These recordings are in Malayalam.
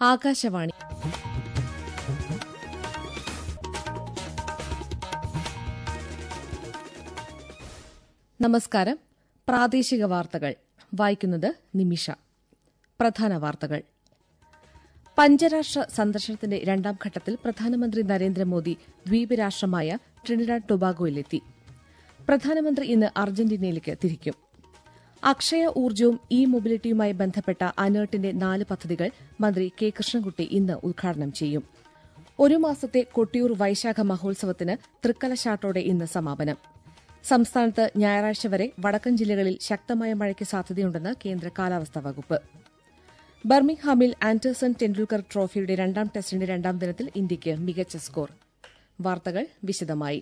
ആകാശവാണി നമസ്കാരം പ്രാദേശിക വാർത്തകൾ വായിക്കുന്നത് നിമിഷ പ്രധാന വാർത്തകൾ പഞ്ചരാഷ്ട്ര സന്ദർശനത്തിന്റെ രണ്ടാം ഘട്ടത്തിൽ പ്രധാനമന്ത്രി നരേന്ദ്രമോദി ദ്വീപ് രാഷ്ട്രമായ ട്രിനിഡാഡ് ടൊബാഗോയിലെത്തി പ്രധാനമന്ത്രി ഇന്ന് അർജന്റീനയിലേക്ക് തിരിക്കും അക്ഷയ ഊർജവും ഇ മൊബിലിറ്റിയുമായി ബന്ധപ്പെട്ട അനേർട്ടിന്റെ നാല് പദ്ധതികൾ മന്ത്രി കെ കൃഷ്ണൻകുട്ടി ഇന്ന് ഉദ്ഘാടനം ചെയ്യും ഒരു മാസത്തെ കൊട്ടിയൂർ വൈശാഖ മഹോത്സവത്തിന് തൃക്കലശാട്ടോടെ ഇന്ന് സമാപനം സംസ്ഥാനത്ത് ഞായറാഴ്ച വരെ വടക്കൻ ജില്ലകളിൽ ശക്തമായ മഴയ്ക്ക് സാധ്യതയുണ്ടെന്ന് കേന്ദ്ര കാലാവസ്ഥാ വകുപ്പ് ബർമിംഗ്ഹാമിൽ ആൻഡേഴ്സൺ ടെൻഡുൽക്കർ ട്രോഫിയുടെ രണ്ടാം ടെസ്റ്റിന്റെ രണ്ടാം ദിനത്തിൽ ഇന്ത്യയ്ക്ക് മികച്ച സ്കോർ വാർത്തകൾ വിശദമായി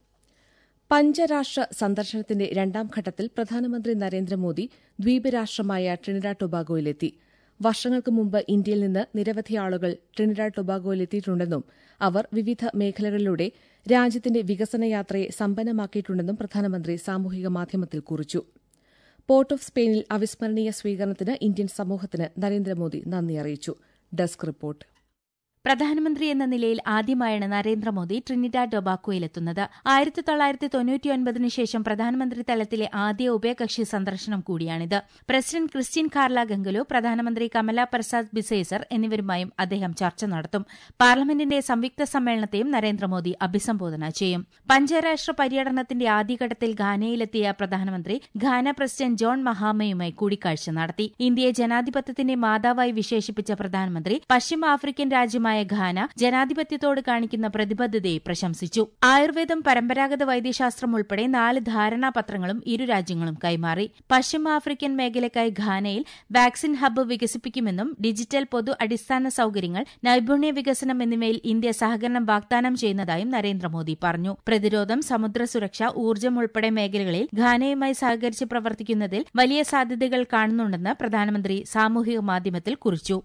പഞ്ചരാഷ്ട്ര സന്ദർശനത്തിന്റെ രണ്ടാം ഘട്ടത്തിൽ പ്രധാനമന്ത്രി നരേന്ദ്രമോദി ദ്വീപ് രാഷ്ട്രമായ ട്രിനിഡാഡ് ടൊബാഗോയിലെത്തി വർഷങ്ങൾക്ക് മുമ്പ് ഇന്ത്യയിൽ നിന്ന് നിരവധി ആളുകൾ ട്രിനിഡാഡ് ടൊബാഗോയിലെത്തിയിട്ടുണ്ടെന്നും അവർ വിവിധ മേഖലകളിലൂടെ രാജ്യത്തിന്റെ വികസന യാത്രയെ സമ്പന്നമാക്കിയിട്ടുണ്ടെന്നും പ്രധാനമന്ത്രി സാമൂഹിക മാധ്യമത്തിൽ കുറിച്ചു പോർട്ട് ഓഫ് സ്പെയിനിൽ അവിസ്മരണീയ സ്വീകരണത്തിന് ഇന്ത്യൻ സമൂഹത്തിന് നരേന്ദ്രമോദി നന്ദി അറിയിച്ചു ഡെസ്ക് റിപ്പോർട്ട് പ്രധാനമന്ത്രി എന്ന നിലയിൽ ആദ്യമായാണ് നരേന്ദ്രമോദി ട്രിനിഡാഡ് ടൊബാക്കോയിലെത്തുന്നത് ആയിരത്തി തൊള്ളായിരത്തി തൊണ്ണൂറ്റിയൊൻപതിനു ശേഷം പ്രധാനമന്ത്രി തലത്തിലെ ആദ്യ ഉഭയകക്ഷി സന്ദർശനം കൂടിയാണിത് പ്രസിഡന്റ് ക്രിസ്റ്റ്യൻ കാർല ഗംഗലു പ്രധാനമന്ത്രി കമല പ്രസാദ് ബിസേസർ എന്നിവരുമായും അദ്ദേഹം ചർച്ച നടത്തും പാർലമെന്റിന്റെ സംയുക്ത സമ്മേളനത്തെയും നരേന്ദ്രമോദി അഭിസംബോധന ചെയ്യും പഞ്ചരാഷ്ട്ര പര്യടനത്തിന്റെ ആദ്യഘട്ടത്തിൽ ഘാനയിലെത്തിയ പ്രധാനമന്ത്രി ഘാന പ്രസിഡന്റ് ജോൺ മഹാമയുമായി കൂടിക്കാഴ്ച നടത്തി ഇന്ത്യയെ ജനാധിപത്യത്തിന്റെ മാതാവായി വിശേഷിപ്പിച്ച പ്രധാനമന്ത്രി പശ്ചിമ ആഫ്രിക്കൻ രാജ്യമായ ഘാന ജനാധിപത്യത്തോട് കാണിക്കുന്ന പ്രതിബദ്ധതയെ പ്രശംസിച്ചു ആയുർവേദം പരമ്പരാഗത വൈദ്യശാസ്ത്രം ഉൾപ്പെടെ നാല് ധാരണാപത്രങ്ങളും ഇരു രാജ്യങ്ങളും കൈമാറി പശ്ചിമ ആഫ്രിക്കൻ മേഖലയ്ക്കായി ഘാനയിൽ വാക്സിൻ ഹബ്ബ് വികസിപ്പിക്കുമെന്നും ഡിജിറ്റൽ പൊതു അടിസ്ഥാന സൌകര്യങ്ങൾ നൈപുണ്യ വികസനം എന്നിവയിൽ ഇന്ത്യ സഹകരണം വാഗ്ദാനം ചെയ്യുന്നതായും നരേന്ദ്രമോദി പറഞ്ഞു പ്രതിരോധം സമുദ്ര സുരക്ഷ ഊർജ്ജം ഉൾപ്പെടെ മേഖലകളിൽ ഘാനയുമായി സഹകരിച്ച് പ്രവർത്തിക്കുന്നതിൽ വലിയ സാധ്യതകൾ കാണുന്നുണ്ടെന്ന് പ്രധാനമന്ത്രി സാമൂഹിക മാധ്യമത്തിൽ കുറിച്ചു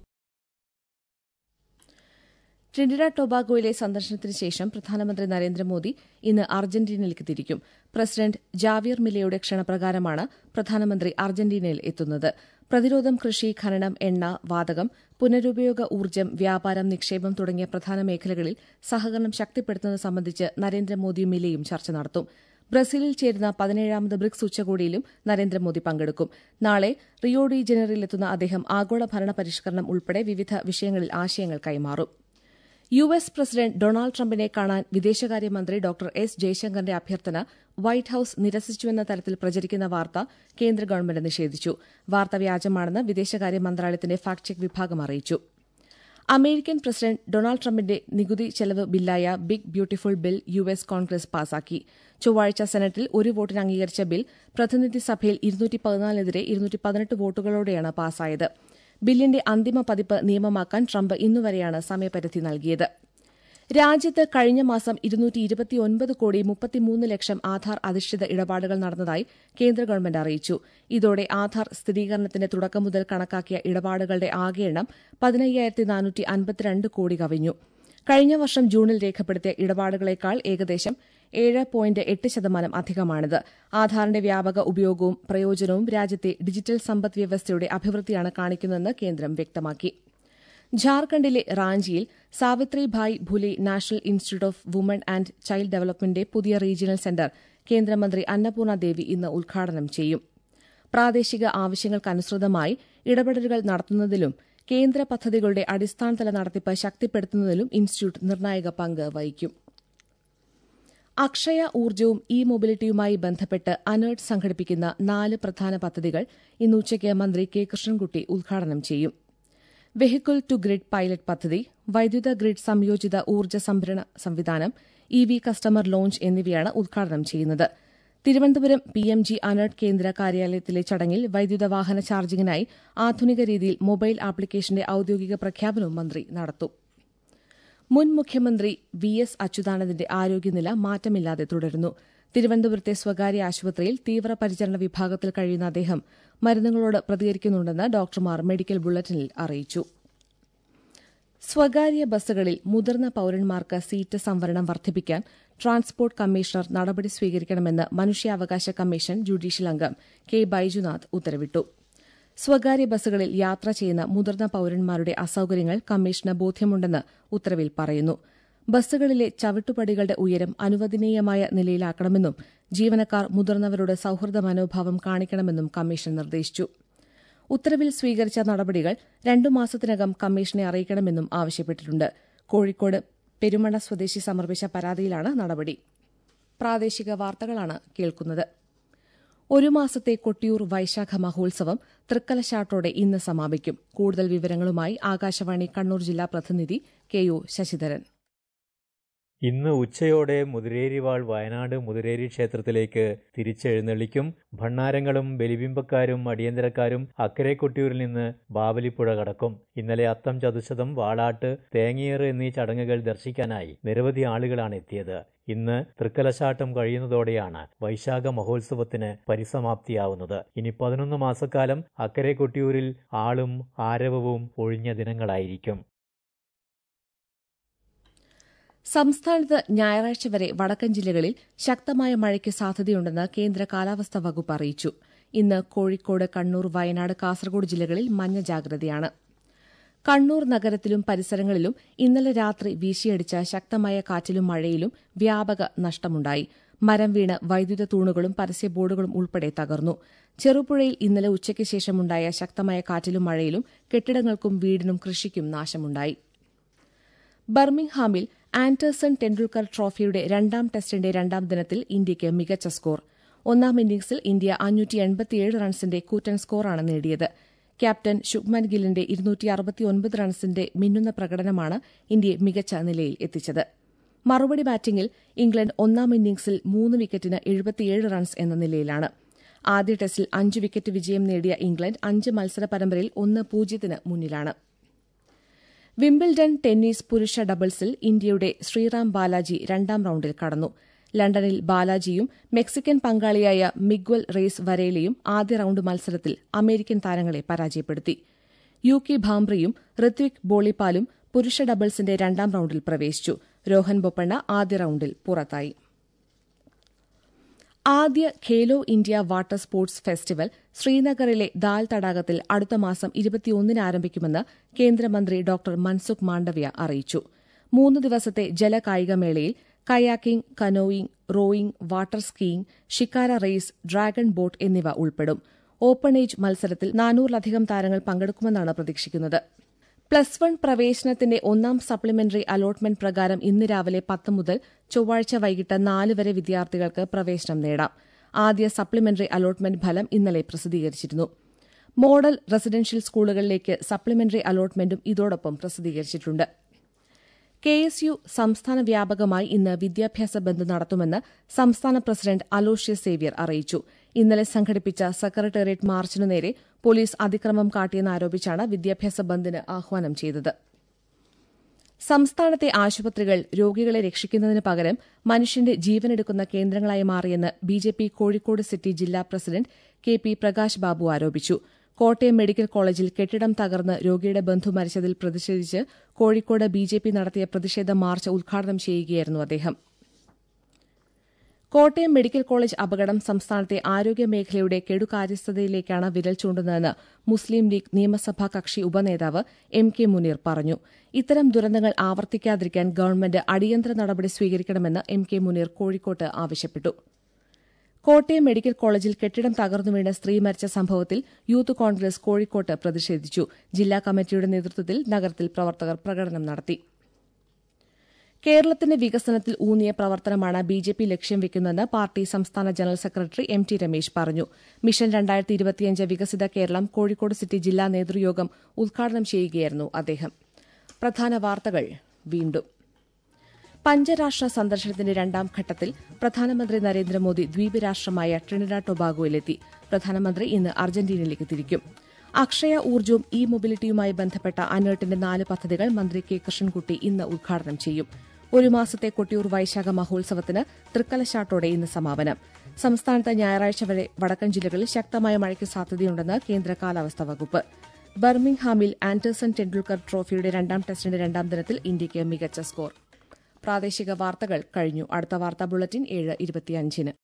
ട്രിനിഡാഡ് ടൊബാഗോയിലെ സന്ദർശനത്തിന് ശേഷം പ്രധാനമന്ത്രി നരേന്ദ്രമോദി ഇന്ന് അർജന്റീനയിലേക്ക് തിരിക്കും പ്രസിഡന്റ് ജാവിയർ മിലയുടെ ക്ഷണപ്രകാരമാണ് പ്രധാനമന്ത്രി അർജന്റീനയിൽ എത്തുന്നത് പ്രതിരോധം കൃഷി ഖനനം എണ്ണ വാതകം പുനരുപയോഗ ഊർജ്ജം വ്യാപാരം നിക്ഷേപം തുടങ്ങിയ പ്രധാന മേഖലകളിൽ സഹകരണം ശക്തിപ്പെടുത്തുന്നത് സംബന്ധിച്ച് നരേന്ദ്രമോദിയും മിലയും ചർച്ച നടത്തും ബ്രസീലിൽ ചേരുന്ന പതിനേഴാമത് ബ്രിക്സ് ഉച്ചകോടിയിലും നരേന്ദ്രമോദി പങ്കെടുക്കും നാളെ റിയോ ഡി ജനറിലെത്തുന്ന അദ്ദേഹം ആഗോള ഭരണ പരിഷ്കരണം ഉൾപ്പെടെ വിവിധ വിഷയങ്ങളിൽ ആശയങ്ങൾ കൈമാറും യു എസ് പ്രസിഡന്റ് ഡൊണാൾഡ് ട്രംപിനെ കാണാൻ വിദേശകാര്യമന്ത്രി ഡോക്ടർ എസ് ജയശങ്കറിന്റെ അഭ്യർത്ഥന വൈറ്റ് ഹൌസ് നിരസിച്ചുവെന്ന തരത്തിൽ പ്രചരിക്കുന്ന വാർത്ത കേന്ദ്ര ഗവൺമെന്റ് നിഷേധിച്ചു വാർത്ത വ്യാജമാണെന്ന് വിദേശകാര്യ മന്ത്രാലയത്തിന്റെ ഫാക്ട് ചെക്ക് വിഭാഗം അറിയിച്ചു അമേരിക്കൻ പ്രസിഡന്റ് ഡൊണാൾഡ് ട്രംപിന്റെ നികുതി ചെലവ് ബില്ലായ big beautiful bill U S Congress പാസാക്കി ചൊവ്വാഴ്ച സെനറ്റിൽ ഒരു വോട്ടിന് അംഗീകരിച്ച ബിൽ പ്രതിനിധി സഭയിൽ ഇരുന്നൂറ്റി പതിനാലിനെതിരെ ഇരുന്നൂറ്റി പതിനെട്ട് വോട്ടുകളോടെയാണ് പാസായത് ബില്ലിന്റെ അന്തിമ പതിപ്പ് നിയമമാക്കാൻ ട്രംപ് ഇന്നുവരെയാണ് സമയപരിധി നൽകിയത് രാജ്യത്ത് കഴിഞ്ഞ മാസം ഇരുന്നൂറ്റി ഇരുപത്തിയൊൻപത് കോടി മുപ്പത്തിമൂന്ന് ലക്ഷം ആധാർ അധിഷ്ഠിത ഇടപാടുകൾ നടന്നതായി കേന്ദ്ര ഗവൺമെന്റ് അറിയിച്ചു ഇതോടെ ആധാർ സ്ഥിരീകരണത്തിന്റെ തുടക്കം മുതൽ കണക്കാക്കിയ ഇടപാടുകളുടെ ആകെ എണ്ണം പതിനയ്യായിരത്തി നാനൂറ്റി അൻപത്തിരണ്ട് കോടി കവിഞ്ഞു കഴിഞ്ഞ വർഷം ജൂണിൽ രേഖപ്പെടുത്തിയ ഇടപാടുകളേക്കാൾ ഏകദേശം ഏഴ് പോയിന്റ് എട്ട് ശതമാനം അധികമാണിത് ആധാറിന്റെ വ്യാപക ഉപയോഗവും പ്രയോജനവും രാജ്യത്തെ ഡിജിറ്റൽ സമ്പദ് വ്യവസ്ഥയുടെ അഭിവൃദ്ധിയാണ് കാണിക്കുന്നതെന്ന് കേന്ദ്രം വ്യക്തമാക്കി ഝാർഖണ്ഡിലെ റാഞ്ചിയിൽ Savitribai Phule national institute of woman and child ഡെവലപ്മെന്റിന്റെ പുതിയ റീജിയണൽ സെന്റർ കേന്ദ്രമന്ത്രി അന്നപൂർണ ദേവി ഇന്ന് ഉദ്ഘാടനം ചെയ്യും പ്രാദേശിക ആവശ്യങ്ങൾക്കനുസൃതമായി ഇടപെടലുകൾ നടത്തുന്നതിലും കേന്ദ്ര പദ്ധതികളുടെ അടിസ്ഥാനതല നടത്തിപ്പ് ശക്തിപ്പെടുത്തുന്നതിലും ഇൻസ്റ്റിറ്റ്യൂട്ട് നിർണായക പങ്ക് വഹിക്കും അക്ഷയ ഊർജവും ഇ മൊബിലിറ്റിയുമായി ബന്ധപ്പെട്ട് അനേർട്ട് സംഘടിപ്പിക്കുന്ന നാല് പ്രധാന പദ്ധതികൾ ഇന്ന് ഉച്ചയ്ക്ക് മന്ത്രി കെ കൃഷ്ണൻകുട്ടി ഉദ്ഘാടനം ചെയ്യും വെഹിക്കിൾ ടു ഗ്രിഡ് പൈലറ്റ് പദ്ധതി വൈദ്യുത ഗ്രിഡ് സംയോജിത ഊർജ്ജ സംഭരണ സംവിധാനം ഇ വി കസ്റ്റമർ ലോഞ്ച് എന്നിവയാണ് ഉദ്ഘാടനം ചെയ്യുന്നത് Thiruvananthapuram P M G ANERT കേന്ദ്ര കാര്യാലയത്തിലെ ചടങ്ങിൽ വൈദ്യുത വാഹന ചാർജിംഗിനായി ആധുനിക രീതിയിൽ മൊബൈൽ ആപ്ലിക്കേഷന്റെ ഔദ്യോഗിക പ്രഖ്യാപനവും മന്ത്രി നടത്തും മുൻ മുഖ്യമന്ത്രി വി എസ് അച്യുതാനന്ദന്റെ ആരോഗ്യനില മാറ്റമില്ലാതെ തുടരുന്നു തിരുവനന്തപുരത്തെ സ്വകാര്യ ആശുപത്രിയിൽ തീവ്രപരിചരണ വിഭാഗത്തിൽ കഴിയുന്ന അദ്ദേഹം മരുന്നുകളോട് പ്രതികരിക്കുന്നുണ്ടെന്ന് ഡോക്ടർമാർ മെഡിക്കൽ ബുള്ളറ്റിനിൽ അറിയിച്ചു സ്വകാര്യ ബസ്സുകളിൽ മുതിർന്ന പൌരന്മാർക്ക് സീറ്റ് സംവരണം വർദ്ധിപ്പിക്കാൻ ട്രാൻസ്പോർട്ട് കമ്മീഷണർ നടപടി സ്വീകരിക്കണമെന്ന് മനുഷ്യാവകാശ കമ്മീഷൻ ജുഡീഷ്യൽ അംഗം കെ ബൈജുനാഥ് ഉത്തരവിട്ടു സ്വകാര്യ ബസ്സുകളിൽ യാത്ര ചെയ്യുന്ന മുതിർന്ന പൌരന്മാരുടെ അസൌകര്യങ്ങൾ കമ്മീഷന് ബോധ്യമുണ്ടെന്ന് ഉത്തരവിൽ പറയുന്നു ബസ്സുകളിലെ ചവിട്ടുപടികളുടെ ഉയരം അനുവദനീയമായ നിലയിലാക്കണമെന്നും ജീവനക്കാർ മുതിർന്നവരോട് സൌഹൃദ മനോഭാവം കാണിക്കണമെന്നും കമ്മീഷൻ നിർദ്ദേശിച്ചു ഉത്തരവിൽ സ്വീകരിച്ച നടപടികൾ രണ്ടു മാസത്തിനകം കമ്മീഷനെ അറിയിക്കണമെന്നും ആവശ്യപ്പെട്ടിട്ടുണ്ട് കോഴിക്കോട് പെരുമണ സ്വദേശി സമർപ്പിച്ച പരാതിയിലാണ് നടപടി പ്രാദേശിക വാർത്തകളാണ് കേൾക്കുന്നത് ഒരു മാസത്തെ കൊട്ടിയൂർ വൈശാഖ മഹോത്സവം തൃക്കലശാട്ടോടെ ഇന്ന് സമാപിക്കും കൂടുതൽ വിവരങ്ങളുമായി ആകാശവാണി കണ്ണൂർ ജില്ലാ പ്രതിനിധി കെ യു ശശിധരൻ ഇന്ന് ഉച്ചയോടെ മുതിരേരിവാൾ വയനാട് മുതിരേരി ക്ഷേത്രത്തിലേക്ക് തിരിച്ചെഴുന്നള്ളിക്കും ഭണ്ണാരങ്ങളും ബലിബിംബക്കാരും അടിയന്തരക്കാരും അക്കരെ കൊട്ടിയൂരിൽ നിന്ന് ബാവലിപ്പുഴ കടക്കും ഇന്നലെ അത്തം ചതുശതം വാളാട്ട് തേങ്ങയേറ് എന്നീ ചടങ്ങുകൾ ദർശിക്കാനായി നിരവധി ആളുകളാണ് എത്തിയത് ഇന്ന് തൃക്കലശാട്ടം കഴിയുന്നതോടെയാണ് വൈശാഖ മഹോത്സവത്തിന് പരിസമാപ്തിയാവുന്നത് ഇനി പതിനൊന്ന് മാസക്കാലം അക്കരെ കൊട്ടിയൂരിൽ ആളും ആരവവും ഒഴിഞ്ഞ ദിനങ്ങളായിരിക്കും സംസ്ഥാനത്ത് ഞായറാഴ്ച വരെ വടക്കൻ ജില്ലകളിൽ ശക്തമായ മഴയ്ക്ക് സാധ്യതയുണ്ടെന്ന് കേന്ദ്ര കാലാവസ്ഥാ വകുപ്പ് അറിയിച്ചു ഇന്ന് കോഴിക്കോട് കണ്ണൂർ വയനാട് കാസർഗോഡ് ജില്ലകളിൽ മഞ്ഞ ജാഗ്രതയാണ് കണ്ണൂർ നഗരത്തിലും പരിസരങ്ങളിലും ഇന്നലെ രാത്രി വീശിയടിച്ച ശക്തമായ കാറ്റിലും മഴയിലും വ്യാപക നഷ്ടമുണ്ടായി മരം വീണ് വൈദ്യുത തൂണുകളും പരസ്യ ബോർഡുകളും ഉൾപ്പെടെ തകർന്നു ചെറുപുഴയിൽ ഇന്നലെ ഉച്ചയ്ക്ക് ശേഷമുണ്ടായ ശക്തമായ കാറ്റിലും മഴയിലും കെട്ടിടങ്ങൾക്കും വീടിനും കൃഷിക്കും നാശമുണ്ടായി ബർമിംഗ്ഹാമിൽ ആൻഡേഴ്സൺ ടെൻഡുൽക്കർ ട്രോഫിയുടെ രണ്ടാം ടെസ്റ്റിന്റെ രണ്ടാം ദിനത്തിൽ ഇന്ത്യയ്ക്ക് മികച്ച സ്കോർ ഒന്നാം ഇന്നിംഗ്സിൽ ഇന്ത്യ അഞ്ഞൂറ്റി എൺപത്തിയേഴ് റൺസിന്റെ കൂറ്റൻ സ്കോറാണ് നേടിയത് ക്യാപ്റ്റൻ ശുഭ്മൻ ഗില്ലിന്റെ ഇരുന്നൂറ്റി അറുപത്തിയൊൻപത് റൺസിന്റെ മിന്നുന്ന പ്രകടനമാണ് ഇന്ത്യയെ മികച്ച നിലയിൽ എത്തിച്ചത് മറുപടി ബാറ്റിംഗിൽ ഇംഗ്ലണ്ട് ഒന്നാം ഇന്നിംഗ്സിൽ മൂന്ന് വിക്കറ്റിന് എഴുപത്തിയേഴ് റൺസ് എന്ന നിലയിലാണ് ആദ്യ ടെസ്റ്റിൽ അഞ്ച് വിക്കറ്റ് വിജയം നേടിയ ഇംഗ്ലണ്ട് അഞ്ച് മത്സര പരമ്പരയിൽ ഒന്ന് പൂജ്യത്തിന് മുന്നിലാണ് വിംബിൾഡൺ ടെന്നീസ് പുരുഷ ഡബിൾസിൽ ഇന്ത്യയുടെ ശ്രീറാം ബാലാജി രണ്ടാം റൌണ്ടിൽ കടന്നു ലണ്ടനിൽ ബാലാജിയും മെക്സിക്കൻ പങ്കാളിയായ മിഗ്വൽ റേസ് വരേലയും ആദ്യ റൌണ്ട് മത്സരത്തിൽ അമേരിക്കൻ താരങ്ങളെ പരാജയപ്പെടുത്തി യു കെ ഭാംബ്രിയും ഋത്വിക് ബോളിപ്പാലും പുരുഷ ഡബിൾസിന്റെ രണ്ടാം റൌണ്ടിൽ പ്രവേശിച്ചു രോഹൻ ബൊപ്പണ്ണ ആദ്യ റൌണ്ടിൽ പുറത്തായി ആദ്യ Khelo India water sports festival ശ്രീനഗറിലെ ദാൽ തടാകത്തിൽ അടുത്ത മാസം ഇരുപത്തിയൊന്നിന് ആരംഭിക്കുമെന്ന് കേന്ദ്രമന്ത്രി ഡോക്ടർ മൻസുഖ് മാണ്ഡവ്യ അറിയിച്ചു മൂന്ന് ദിവസത്തെ ജലകായികമേളയിൽ kayaking canoeing rowing water skiing shikara race dragon boat എന്നിവ ഉൾപ്പെടും ഓപ്പൺ ഏജ് മത്സരത്തിൽ നാനൂറിലധികം താരങ്ങൾ പങ്കെടുക്കുമെന്നാണ് പ്രതീക്ഷിക്കുന്നത് പ്ലസ് വൺ പ്രവേശനത്തിന്റെ ഒന്നാം സപ്ലിമെന്ററി അലോട്ട്മെന്റ് പ്രകാരം ഇന്ന് രാവിലെ പത്ത് മുതൽ ചൊവ്വാഴ്ച വൈകിട്ട് നാല് വരെ വിദ്യാർത്ഥികൾക്ക് പ്രവേശനം നേടാം ആദ്യ സപ്ലിമെന്ററി അലോട്ട്മെന്റ് ഫലം ഇന്നലെ പ്രസിദ്ധീകരിച്ചിരുന്നു മോഡൽ റെസിഡൻഷ്യൽ സ്കൂളുകളിലേക്ക് സപ്ലിമെന്ററി അലോട്ട്മെന്റും ഇതോടൊപ്പം പ്രസിദ്ധീകരിച്ചിട്ടുണ്ട് കെ എസ് യു സംസ്ഥാന വ്യാപകമായി ഇന്ന് വിദ്യാഭ്യാസ ബന്ദ് നടത്തുമെന്ന് സംസ്ഥാന പ്രസിഡന്റ് അലോഷ്യസ് സേവ്യർ അറിയിച്ചു ഇന്നലെ സംഘടിപ്പിച്ച സെക്രട്ടേറിയറ്റ് മാർച്ചിനു നേരെ പോലീസ് അതിക്രമം കാട്ടിയെന്നാരോപിച്ചാണ് വിദ്യാഭ്യാസ ബന്ദിന് ആഹ്വാനം ചെയ്തത് സംസ്ഥാനത്തെ ആശുപത്രികൾ രോഗികളെ രക്ഷിക്കുന്നതിന് പകരം മനുഷ്യന്റെ ജീവനെടുക്കുന്ന കേന്ദ്രങ്ങളായി മാറിയെന്ന് ബിജെപി കോഴിക്കോട് സിറ്റി ജില്ലാ പ്രസിഡന്റ് കെ പി പ്രകാശ് ബാബു ആരോപിച്ചു കോട്ടയം മെഡിക്കൽ കോളേജിൽ കെട്ടിടം തകർന്ന് രോഗിയുടെ ബന്ധു മരിച്ചതിൽ പ്രതിഷേധിച്ച് കോഴിക്കോട് ബിജെപി നടത്തിയ പ്രതിഷേധ മാർച്ച് ഉദ്ഘാടനം ചെയ്യുകയായിരുന്നു അദ്ദേഹം കോട്ടയം മെഡിക്കൽ കോളേജ് അപകടം സംസ്ഥാനത്തെ ആരോഗ്യമേഖലയുടെ കെടുകാര്യസ്ഥതയിലേക്കാണ് വിരൽ ചൂണ്ടുന്നതെന്ന് മുസ്ലിം ലീഗ് നിയമസഭാ കക്ഷി ഉപനേതാവ് എം കെ മുനീർ പറഞ്ഞു ഇത്തരം ദുരന്തങ്ങൾ ആവർത്തിക്കാതിരിക്കാൻ ഗവൺമെന്റ് അടിയന്തര നടപടി സ്വീകരിക്കണമെന്ന് എം കെ മുനീർ കോഴിക്കോട്ട് ആവശ്യപ്പെട്ടു കോട്ടയം മെഡിക്കൽ കോളേജിൽ കെട്ടിടം തകർന്നു വീണ് സ്ത്രീ മരിച്ച സംഭവത്തിൽ യൂത്ത് കോൺഗ്രസ് കോഴിക്കോട്ട് പ്രതിഷേധിച്ചു ജില്ലാ കമ്മിറ്റിയുടെ നേതൃത്വത്തിൽ നഗരത്തിൽ പ്രവർത്തകർ പ്രകടനം നടത്തി കേരളത്തിന്റെ വികസനത്തിൽ ഊന്നിയ പ്രവർത്തനമാണ് ബി ജെ പി ലക്ഷ്യം വെക്കുന്നതെന്ന് പാർട്ടി സംസ്ഥാന general secretary M T Ramesh പറഞ്ഞു മിഷൻ രണ്ടായിരത്തി ഇരുപത്തിയഞ്ച് വികസിത കേരളം കോഴിക്കോട് സിറ്റി ജില്ലാ നേതൃയോഗം ഉദ്ഘാടനം ചെയ്യുകയായിരുന്നു അദ്ദേഹം പ്രധാന വാർത്തകൾ വീണ്ടും പഞ്ചരാഷ്ട്ര സന്ദർശനത്തിന്റെ രണ്ടാം ഘട്ടത്തിൽ പ്രധാനമന്ത്രി നരേന്ദ്രമോദി ദ്വീപ് രാഷ്ട്രമായ ട്രിനിഡാ ടൊബാഗോയിലെത്തി പ്രധാനമന്ത്രി ഇന്ന് അർജന്റീനയിലേക്ക് തിരിക്കും അക്ഷയ ഊർജ്ജവും ഇ മൊബിലിറ്റിയുമായി ബന്ധപ്പെട്ട അനേർട്ടിന്റെ നാല് പദ്ധതികൾ മന്ത്രി കെ കൃഷ്ണൻകുട്ടി ഇന്ന് ഉദ്ഘാടനം ചെയ്യും ഒരു മാസത്തെ കൊട്ടിയൂർ വൈശാഖ മഹോത്സവത്തിന് തൃക്കലശാട്ടോടെ ഇന്ന് സമാപനം സംസ്ഥാനത്ത് ഞായറാഴ്ച വരെ വടക്കൻ ജില്ലകളിൽ ശക്തമായ മഴയ്ക്ക് സാധ്യതയുണ്ടെന്ന് കേന്ദ്ര കാലാവസ്ഥാ വകുപ്പ് ബർമിംഗ്ഹാമിൽ ആൻഡേഴ്സൺ ടെൻഡുൽക്കർ ട്രോഫിയുടെ രണ്ടാം ടെസ്റ്റിന്റെ രണ്ടാം ദിനത്തിൽ ഇന്ത്യയ്ക്ക് മികച്ച സ്കോർ പ്രാദേശിക വാർത്തകൾ കഴിഞ്ഞു അടുത്ത വാർത്താ ബുള്ളറ്റിൻ ഏഴ് ഇരുപത്തിയഞ്ചിന്